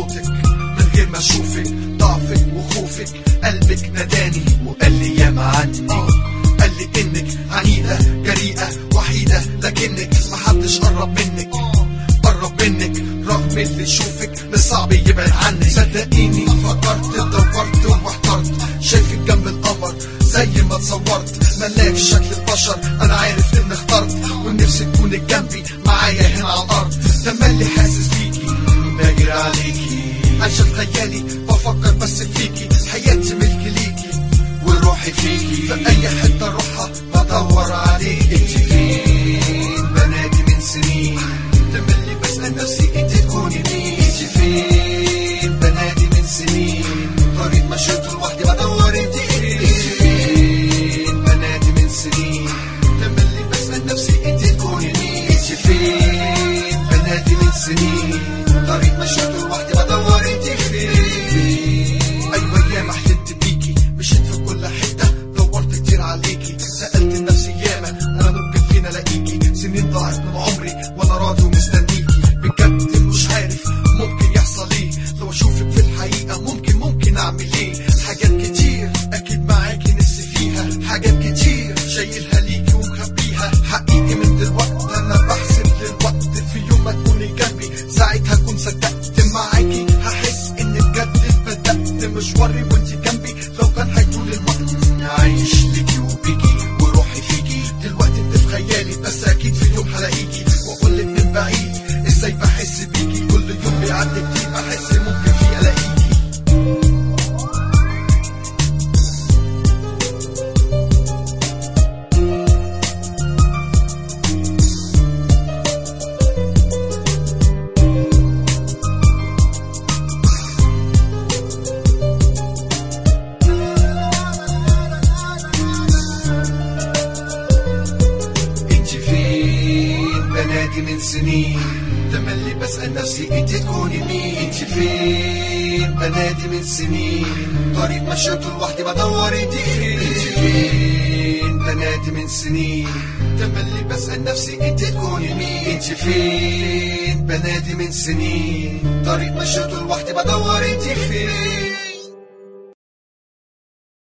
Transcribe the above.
صوتك من غير ما اشوفك ضعفك وخوفك قلبك ناداني وقال لي ياما عني قال لي انك عنيدة جريئة وحيدة لكنك محدش قرب منك قرب منك رغم اللي يشوفك مش صعب يبعد عنك صدقيني فكرت دورت واحترت شايفك جنب القمر زي ما اتصورت ملاك شكل البشر انا عارف ان اخترت ونفسي تكوني جنبي معايا هنا على الارض تملي حاسس بيكي باجر عليكي عايشة في خيالي بفكر بس فيكي حياتي ملك ليكي وروحي فيكي في اي حتة اروحها بدور عليك انت فين بنادي من سنين تملي بسأل نفسي انت تكوني مين انت فين بنادي من سنين طريق مشيت لوحدي بدور انت فين انت فين بنادي من سنين تملي بسأل نفسي انت تكوني مين انت فين بنادي من سنين طريق مشيت لوحدي بدور انت فين ايوه ياما حلمت بيكي مشيت في كل حته دورت كتير عليكي سالت نفسي ياما انا ممكن فين الاقيكي سنين ضاعت من عمري وانا راضي ومستنيكي بجد مش عارف ممكن يحصل ايه لو اشوفك في الحقيقه ممكن ممكن اعمل ايه حاجات كتير اكيد معاكي نفسي فيها حاجات كتير شايلها ليكي ومخبيها حقيقي من دلوقتي انا بحسب للوقت في يوم ما تكوني جنبي ساعتها اكون صدقت معاكي هحس ان بجد بدأت مشواري وانت جنبي لو كان هيطول الوقت عايش ليكي وبيكي وروحي فيكي دلوقتي انت في خيالي بس اكيد في يوم هلاقيكي واقولك من بعيد ازاي بحس بيكي كل يوم بيعدي كتير بحس ممكن فيه الاقيكي انت فين بنادي من سنين تملي بسأل نفسي انت تكوني مين انت فين بنادي من سنين طريق مشيته لوحدي بدور انت فين انت فين بنادي من سنين تملي بسأل نفسي انت تكوني مين انت فين بنادي من سنين طريق مشيته لوحدي بدور انت فين